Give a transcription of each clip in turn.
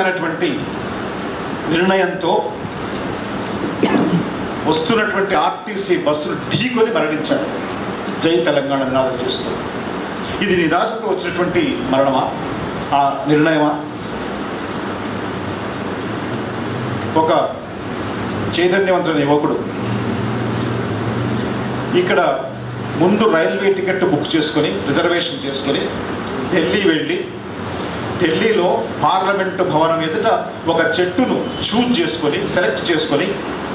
అనేటువంటి నిర్ణయంతో వస్తున్నటువంటి ఆర్టీసీ బస్సును ఢీకొని మరణించాడు జై తెలంగాణ నినాదం చేస్తూ ఇది నిరాశతో వచ్చినటువంటి మరణమా ఆ నిర్ణయమా ఒక చైతన్యవంతుల యువకుడు ఇక్కడ ముందు రైల్వే టికెట్ బుక్ చేసుకొని రిజర్వేషన్ చేసుకొని ఢిల్లీ వెళ్ళి ఢిల్లీలో పార్లమెంటు భవనం ఎదుట ఒక చెట్టును చూజ్ చేసుకొని సెలెక్ట్ చేసుకొని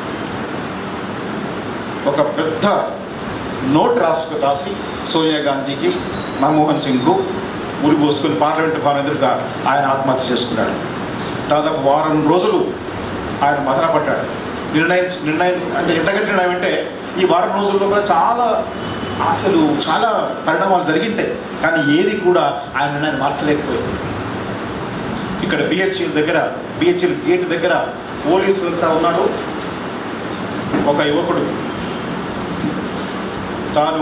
ఒక పెద్ద నోట్ రాసుకు రాసి సోనియా గాంధీకి మన్మోహన్ సింగ్కు ఉరి పోసుకొని పార్లమెంటు భవనం ఎదురుగా ఆయన ఆత్మహత్య చేసుకున్నాడు దాదాపు వారం రోజులు ఆయన మదనపడ్డాడు నిర్ణయం నిర్ణయం అంటే ఎంతకంటే నిర్ణయం అంటే ఈ వారం రోజుల్లో కూడా చాలా అసలు చాలా పరిణామాలు జరిగింటాయి కానీ ఏది కూడా ఆయన నిర్ణయాన్ని మార్చలేకపోయింది ఇక్కడ బిహెచ్ఎల్ దగ్గర బిహెచ్ఎల్ గేట్ దగ్గర పోలీసులంతా ఉన్నాడు ఒక యువకుడు తాను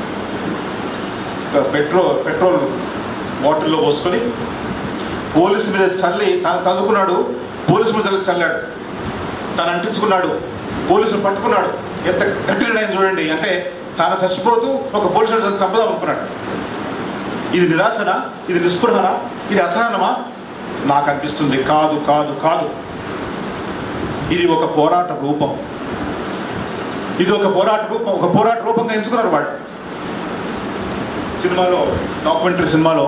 ఒక పెట్రోల్ పెట్రోల్ బాటిల్లో పోసుకొని పోలీసు మీద చల్లి తాను చదువుకున్నాడు పోలీసు మీద చల్లి చల్లాడు తాను అంటించుకున్నాడు పోలీసులు పట్టుకున్నాడు ఎంత గట్టి నిర్ణయం చూడండి అంటే తాను చచ్చిపోతూ ఒక పోలీసు చంపదాం అనుకున్నాడు ఇది నిరాశనా ఇది నిస్పృహనా ఇది అసహనమా నాకు అనిపిస్తుంది కాదు కాదు కాదు ఇది ఒక పోరాట రూపం ఇది ఒక పోరాట రూపం ఒక పోరాట రూపంగా ఎంచుకున్నారు వాడు సినిమాలో డాక్యుమెంటరీ సినిమాలో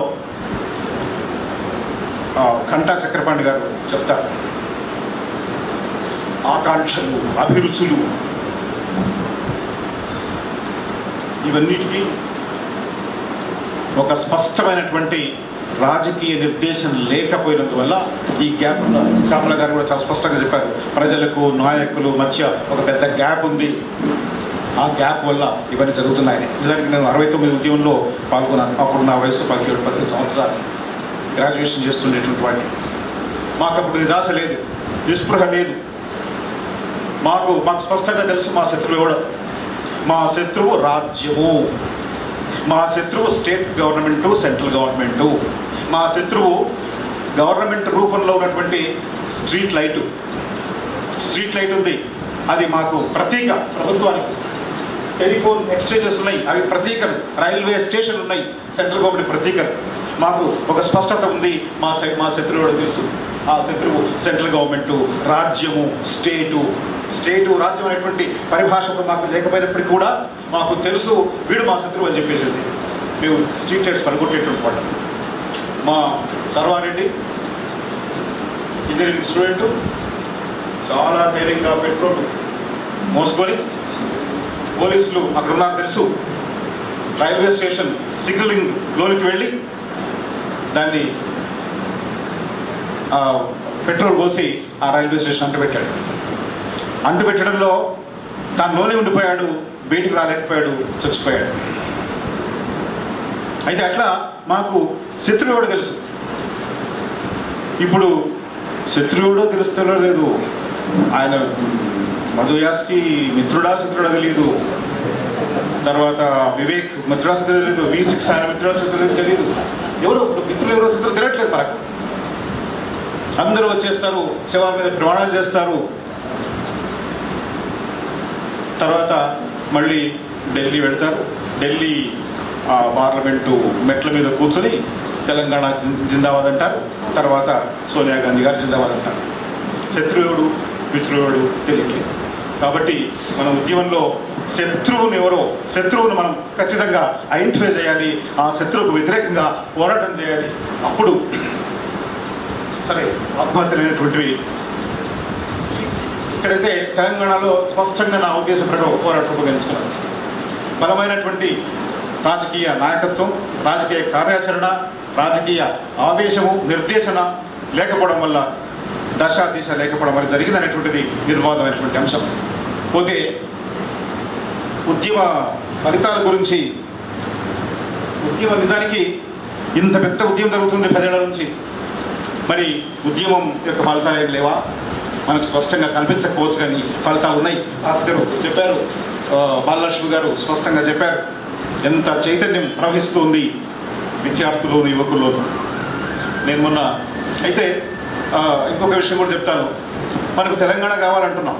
ఆ, కంటా చక్రపాణి గారు చెప్తారు ఆకాంక్షలు అభిరుచులు ఇవన్నిటికీ ఒక స్పష్టమైనటువంటి రాజకీయ నిర్దేశం లేకపోయినందువల్ల ఈ గ్యాప్ శ్యామల గారు కూడా చాలా స్పష్టంగా చెప్పారు ప్రజలకు నాయకులు మధ్య ఒక పెద్ద గ్యాప్ ఉంది ఆ గ్యాప్ వల్ల ఇవన్నీ జరుగుతున్నాయని నిజానికి నేను అరవై తొమ్మిది ఉద్యమంలో పాల్గొన్నాను అప్పుడు నా వయసు పదిహేడు పద్దెనిమిది సంవత్సరాలు గ్రాడ్యుయేషన్ చేస్తుండేటువంటి వాడిని మాకు అప్పుడు నిరాశ లేదు నిస్పృహ లేదు మాకు మాకు స్పష్టంగా తెలుసు మా శత్రువు ఎవడో మా శత్రువు రాజ్యము మా శత్రువు స్టేట్ గవర్నమెంటు సెంట్రల్ గవర్నమెంటు మా శత్రువు గవర్నమెంట్ రూపంలో ఉన్నటువంటి స్ట్రీట్ లైటు స్ట్రీట్ లైట్ ఉంది అది మాకు ప్రతీక ప్రభుత్వానికి టెలిఫోన్ ఎక్స్చేంజెస్ ఉన్నాయి అవి ప్రతీకలు రైల్వే స్టేషన్లు ఉన్నాయి సెంట్రల్ గవర్నమెంట్ ప్రతీకలు మాకు ఒక స్పష్టత ఉంది మా శ- మా శత్రువుడు తెలుసు ఆ శత్రువు సెంట్రల్ గవర్నమెంటు రాజ్యము స్టేటు స్టేటు రాజ్యం అనేటువంటి పరిభాషకు మాకు లేకపోయినప్పటికీ కూడా మాకు తెలుసు వీడు మా శత్రువు అని చెప్పేసి మేము స్ట్రీట్ లైట్స్ పలుకొట్టేటువంటి వాడు మా సర్వారెడ్డి ఇంజనీరింగ్ స్టూడెంట్ చాలా ధైర్యంగా పెట్రోల్ మోసుకొని పోలీసులు అక్కడ ఉన్నారు తెలుసు రైల్వే స్టేషన్ సిగ్నలింగ్ లోనికి వెళ్ళి దాన్ని ఆ, పెట్రోల్ పోసి ఆ రైల్వే స్టేషన్ అంటుపెట్టాడు అంటుపెట్టడంలో తాను లోనే ఉండిపోయాడు బయటికి రాలేకపోయాడు చచ్చిపోయాడు అయితే అట్లా మాకు శత్రువుడు తెలుసు ఇప్పుడు శత్రువుడో తెలుస్తాడో లేదు ఆయన మధుయాస్కి మిత్రుడా శత్రుడా తెలియదు తర్వాత వివేక్ మిత్రుడా శత్రుడు తెలియదు వి సిక్స్ ఆయన మిత్రుడా శత్రుడు తెలియదు ఎవరు ఇప్పుడు మిత్రులు ఎవరో శత్రులు తెలియట్లేదు మనకు అందరూ వచ్చేస్తారు శివాల మీద ప్రమాణాలు చేస్తారు తర్వాత మళ్ళీ ఢిల్లీ వెళ్తారు ఢిల్లీ ఆ, పార్లమెంటు మెట్ల మీద కూర్చొని తెలంగాణ జిం- జిందాబాద్ అంటారు తర్వాత సోనియా గాంధీ గారు జిందాబాద్ అంటారు శత్రువుడు మిత్రువుడు తెలియట్లేదు కాబట్టి మన ఉద్యమంలో శత్రువుని ఎవరో శత్రువును మనం ఖచ్చితంగా ఐడెంటిఫై చేయాలి ఆ శత్రువుకు వ్యతిరేకంగా పోరాటం చేయాలి అప్పుడు సరే ఆత్మహత్యలైనటువంటివి ఇక్కడైతే తెలంగాణలో స్పష్టంగా నా ఉద్దేశం ప్రకారం పోరాట రూపొందించుకున్నాను బలమైనటువంటి రాజకీయ నాయకత్వం రాజకీయ కార్యాచరణ రాజకీయ ఆవేశము నిర్దేశన లేకపోవడం వల్ల దశ దిశ లేకపోవడం వల్ల జరిగింది అనేటువంటిది నిర్వాదమైనటువంటి అంశం పోతే ఉద్యమ ఫలితాల గురించి ఉద్యమ నిజానికి ఇంత పెద్ద ఉద్యమం జరుగుతుంది పదేళ్ల నుంచి మరి ఉద్యమం యొక్క ఫలితాలు ఏం లేవా మనకు స్పష్టంగా కనిపించకపోవచ్చు కానీ ఫలితాలు ఉన్నాయి భాస్కర్ చెప్పారు ఆ, బాలలక్ష్మి గారు స్పష్టంగా చెప్పారు ఎంత చైతన్యం ప్రవహిస్తుంది విద్యార్థులు యువకుల్లోనూ నేను మొన్న అయితే ఆ, ఇంకొక విషయం కూడా చెప్తాను మనకు తెలంగాణ కావాలంటున్నాం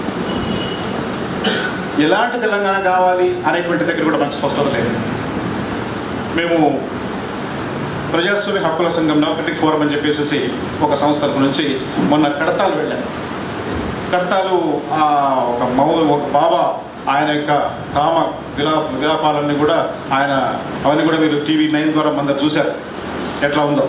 ఎలాంటి తెలంగాణ కావాలి అనేటువంటి దగ్గర కూడా మనకు స్పష్టత లేదు మేము ప్రజాస్వామ్య హక్కుల సంఘం నౌకటిక్ ఫోరం అని చెప్పేసి ఒక సంస్థ తరఫు నుంచి మొన్న కడతాలు వెళ్ళాను కడతాలు ఆ, ఒక మౌ ఒక బాబా ఆయన యొక్క కామ విలా విలాపాలన్నీ కూడా ఆయన అవన్నీ కూడా మీరు టీవీ నైన్ ద్వారా మన చూశారు ఎట్లా ఉందో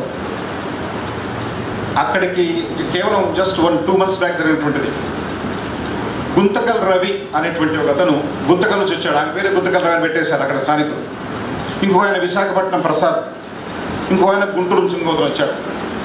అక్కడికి కేవలం just one two months back జరిగినటువంటిది గుంతకల్ రవి అనేటువంటి ఒక అతను గుంతకల్ నుంచి వచ్చాడు ఆయన పేరే గుంతకల్ రవి అని పెట్టేశారు అక్కడ స్థానికులు ఇంకో ఆయన విశాఖపట్నం ప్రసాద్ ఇంకో ఆయన గుంటూరు నుంచి ఇంకో అతను వచ్చాడు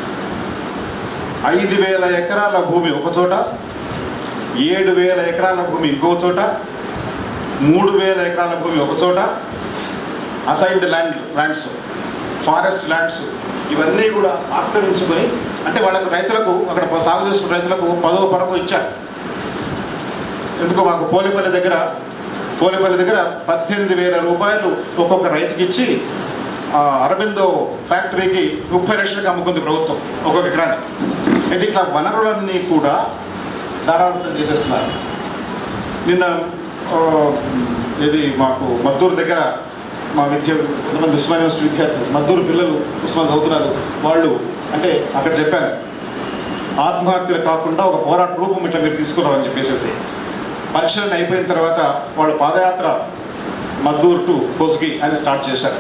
ఐదు వేల ఎకరాల భూమి ఒక చోట ఏడు వేల ఎకరాల భూమి ఇంకో చోట మూడు వేల ఎకరాల భూమి ఒక చోట assigned land lands forest lands ఇవన్నీ కూడా ఆక్రమించుకొని అంటే వాళ్ళకు రైతులకు అక్కడ సాగు చేసుకున్న రైతులకు పదవ పరకు ఇచ్చారు ఎందుకో మాకు పోలేపల్లి దగ్గర పోలేపల్లి దగ్గర పద్దెనిమిది వేల రూపాయలు ఒక్కొక్క రైతుకి ఇచ్చి ఆ, అరబిందో ఫ్యాక్టరీకి ముప్పై లక్షలకు అమ్ముకుంది ప్రభుత్వం ఒక్కొక్క ఎకరాన్ని అయితే ఇట్లా వనరులన్నీ కూడా ధారాళం చేసేస్తున్నారు నిన్న ఆ, ఇది మాకు మద్దూరు దగ్గర మా విద్య కొంతమంది ఉస్మాన్ యూనివర్సిటీ విద్యార్థులు మద్దూరు పిల్లలు ఉస్మాన్ చదువుతున్నారు వాళ్ళు అంటే అక్కడ చెప్పాను ఆత్మహత్యలు కాకుండా ఒక పోరాట రూపం ఇట్లా మీరు తీసుకున్నారని చెప్పేసి పరీక్షలన్నీ అయిపోయిన తర్వాత వాళ్ళు పాదయాత్ర మద్దూరు టు కోసుకి అని స్టార్ట్ చేశారు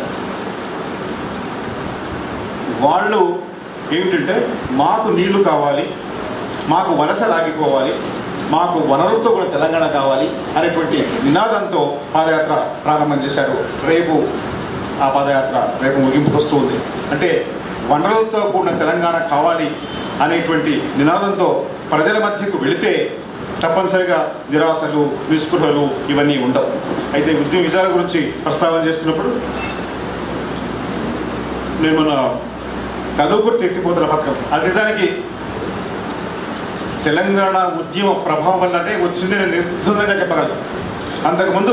వాళ్ళు ఏమిటంటే మాకు నీళ్లు కావాలి మాకు వలస రాగిపోవాలి మాకు వనరులతో కూడా తెలంగాణ కావాలి అనేటువంటి నినాదంతో పాదయాత్ర ప్రారంభం చేశారు రేపు ఆ పాదయాత్ర రేపు ముగింపుకు వస్తుంది అంటే వనరులతో కూడిన తెలంగాణ కావాలి అనేటువంటి నినాదంతో ప్రజల మధ్యకు వెళితే తప్పనిసరిగా నిరాశలు నిస్పృహలు ఇవన్నీ ఉండవు అయితే ఉద్యమ విజయాల గురించి ప్రస్తావన చేస్తున్నప్పుడు నేను మన కలుగుర్తి ఎత్తిపోతల పథకం అది నిజానికి తెలంగాణ ఉద్యమ ప్రభావం వల్లనే వచ్చింది నేను నిర్బంధంగా చెప్పగలను అంతకుముందు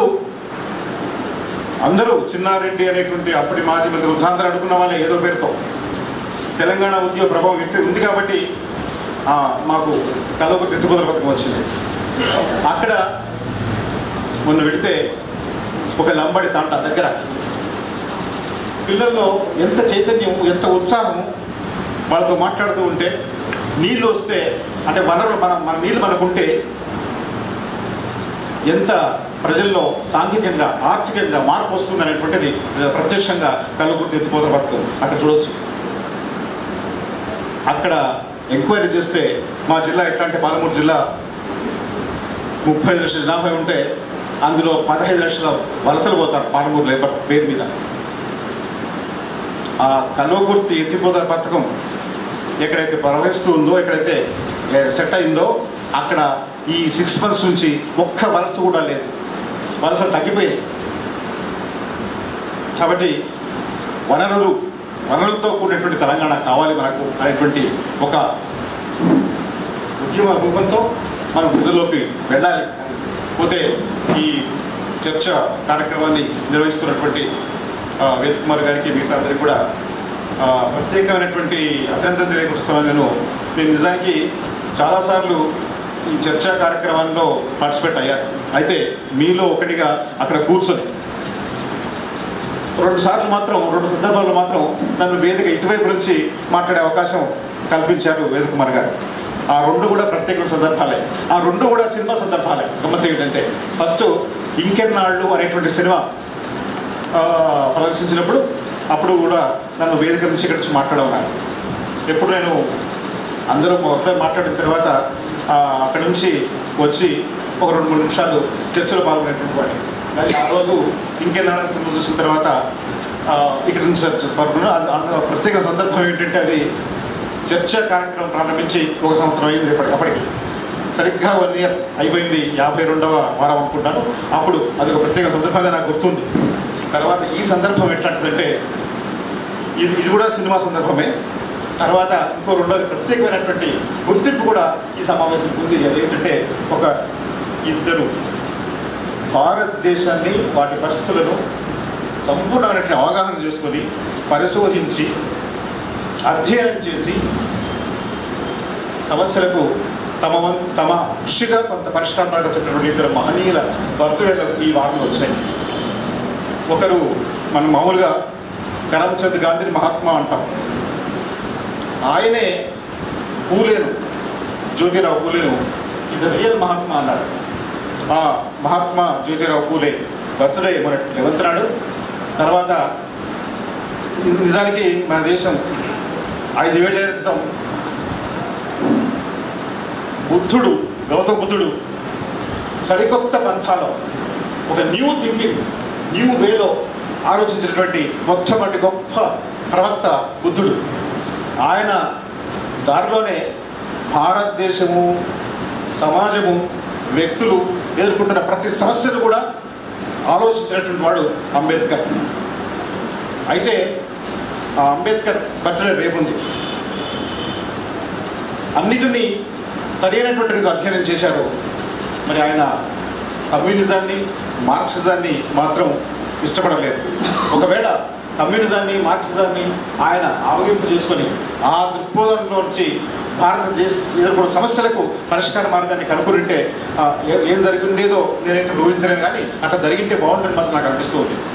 అందరూ చిన్నారెడ్డి అనేటువంటి అప్పటి మాజీ మంత్రి ఉదాహరణ అడుగున్న వాళ్ళే ఏదో పేరుతో తెలంగాణ ఉద్యమ ప్రభావం ఇంత ఉంది కాబట్టి ఆ, మాకు కలుగుర్తి ఎత్తిపోతల పథకం వచ్చింది అక్కడ మొన్న వెళితే ఒక లంబడి తాంట దగ్గర పిల్లల్లో ఎంత చైతన్యం ఎంత ఉత్సాహం వాళ్ళతో మాట్లాడుతూ ఉంటే నీళ్ళు వస్తే అంటే వనరులు మన మన నీళ్ళు మనకుంటే ఎంత ప్రజల్లో సాంఘికంగా ఆర్థికంగా మార్పు వస్తుంది అనేటువంటిది ప్రత్యక్షంగా కలుగుర్తి ఎత్తిపోత వరకు అక్కడ చూడొచ్చు అక్కడ ఎంక్వైరీ చేస్తే మా జిల్లా ఎట్లా అంటే పాలమూరు జిల్లా ముప్పై లక్షల జనాభా ఉంటే అందులో పదహైదు లక్షల వలసలు పోతారు పాలమూరు లేబర్ పేరు మీద ఆ కల్వకుర్తి ఎత్తిపోత పథకం ఎక్కడైతే ప్రవహిస్తూ ఉందో ఎక్కడైతే సెట్ అయిందో అక్కడ ఈ సిక్స్ మంత్స్ నుంచి ఒక్క వలస కూడా లేదు వలస తగ్గిపోయింది కాబట్టి వనరులు వనరులతో కూడినటువంటి తెలంగాణ కావాలి మనకు అనేటువంటి ఒక ఉద్యమ రూపంతో మనం ప్రజల్లోకి వెళ్ళాలి పోతే ఈ చర్చ కార్యక్రమాన్ని నిర్వహిస్తున్నటువంటి ఆ, వేద్ కుమార్ గారికి మిగతా అందరికీ కూడా ఆ, ప్రత్యేకమైనటువంటి అభినందన తెలియపరుస్తున్నాను నేను నేను నిజానికి చాలాసార్లు ఈ చర్చా కార్యక్రమాల్లో పార్టిసిపేట్ అయ్యాను అయితే మీలో ఒకటిగా అక్కడ కూర్చొని రెండు సార్లు మాత్రం రెండు సందర్భాల్లో మాత్రం నన్ను వేదిక ఇటువైపు నుంచి మాట్లాడే అవకాశం కల్పించారు వేద కుమార్ గారు ఆ రెండు కూడా ప్రత్యేక సందర్భాలే ఆ రెండు కూడా సినిమా సందర్భాలే గమ్మత్ ఏంటంటే ఫస్ట్ ఇంకెన్నాళ్ళు అనేటువంటి సినిమా ఆ, ప్రదర్శించినప్పుడు అప్పుడు కూడా నన్ను వేదిక నుంచి ఇక్కడ నుంచి మాట్లాడమన్నారు ఎప్పుడు నేను అందరూ ఒకసారి మాట్లాడిన తర్వాత ఆ, అక్కడ నుంచి వచ్చి ఒక రెండు మూడు నిమిషాలు చర్చలో పాల్గొనేటువంటి వాడిని కానీ ఆ రోజు ఇంకెన్నాళ్ళ సినిమా చూసిన తర్వాత ఆ, ఇక్కడ నుంచి చర్చ పాల్గొన్నాను అది- అందులో ప్రత్యేక సందర్భం ఏంటంటే అది చర్చ కార్యక్రమం ప్రారంభించి ఒక సంవత్సరం అయింది ఇప్పటికి అప్పటికి సరిగ్గా వన్ ఇయర్ అయిపోయింది యాభై రెండవ వారం అనుకుంటాను అప్పుడు అది ఒక ప్రత్యేక సందర్భంగా నాకు గుర్తుంది తర్వాత ఈ సందర్భం ఎట్లాంటిదంటే ఇది ఇది కూడా సినిమా సందర్భమే తర్వాత ఇంకో రెండోది ప్రత్యేకమైనటువంటి గుర్తింపు కూడా ఈ సమావేశం ఉంది అదేంటంటే ఒక ఇద్దరు భారతదేశాన్ని వాటి పరిస్థితులను సంపూర్ణమైనటువంటి అవగాహన చేసుకొని పరిశోధించి అధ్యయనం చేసి సమస్యలకు తమ వం- తమ కృషిగా కొంత పరిష్కారాలు చెప్పినటువంటి ఇద్దరు మహనీయుల బర్త్డేలు ఈ వారంలో వచ్చినాయి ఒకరు మనం మామూలుగా కరమ్చంద్ గాంధీని మహాత్మా అంటాం ఆయనే పూలేను జ్యోతిరావు పూలేను ఇది రియల్ మహాత్మా అన్నాడు ఆ మహాత్మా జ్యోతిరావు పూలే బర్త్డే మన లెవెంత్ నాడు తర్వాత నిజానికి మన దేశం ఐదు వేల ఏళ్ల క్రితం బుద్ధుడు గౌతమ బుద్ధుడు సరికొత్త పంథాలో ఒక న్యూ థింకింగ్ న్యూ వేలో ఆలోచించినటువంటి మొట్టమొదటి గొప్ప ప్రవక్త బుద్ధుడు ఆయన దారిలోనే భారతదేశము సమాజము వ్యక్తులు ఎదుర్కొంటున్న ప్రతి సమస్యను కూడా ఆలోచించినటువంటి వాడు అంబేద్కర్ అయితే ఆ అంబేద్కర్ బర్త్డే రేపుంది అన్నిటినీ సరైనటువంటి రీతిలో అధ్యయనం చేశారు మరి ఆయన కమ్యూనిజాన్ని మార్క్సిజాన్ని మాత్రం ఇష్టపడలేదు ఒకవేళ కమ్యూనిజాన్ని మార్క్సిజాన్ని ఆయన ఆవగింపు చేసుకొని ఆ దృక్పథంలో నుంచి భారతదేశ ఎదుర్కొన్న సమస్యలకు పరిష్కార మార్గాన్ని కనుగొంటే ఏం జరిగిండేదో నేనైతే ఊహించలేను కానీ అట్లా జరిగింటే బాగుంటుంది మాత్రం నాకు అనిపిస్తూ ఉంది